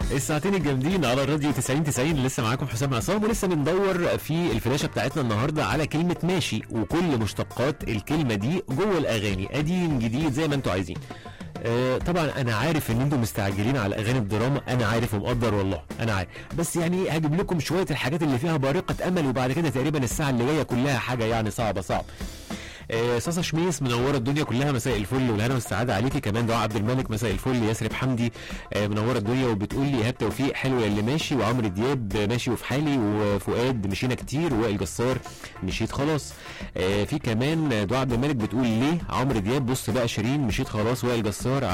الساعتين الجامدين على الراديو 90 90 لسه معاكم حسام عصام ولسه بندور في الفلاشه بتاعتنا النهارده على كلمه ماشي وكل مشتقات الكلمه دي جوه الاغاني قديم جديد زي ما انتوا عايزين آه طبعا انا عارف ان انتم مستعجلين على اغاني الدراما انا عارف ومقدر والله انا عارف بس يعني هجيب لكم شويه الحاجات اللي فيها بارقه امل وبعد كده تقريبا الساعه اللي جايه كلها حاجه يعني صعبه صعب آه، صاصة شميس منوره الدنيا كلها مساء الفل والهنا والسعاده عليكي كمان دعاء عبد الملك مساء الفل ياسرب حمدي آه، منوره الدنيا وبتقول لي ايهاب توفيق حلو يا اللي ماشي وعمرو دياب ماشي وفي حالي وفؤاد مشينا كتير وائل جسار مشيت خلاص آه، في كمان دعاء عبد الملك بتقول ليه عمرو دياب بص بقى شيرين مشيت خلاص وائل جسار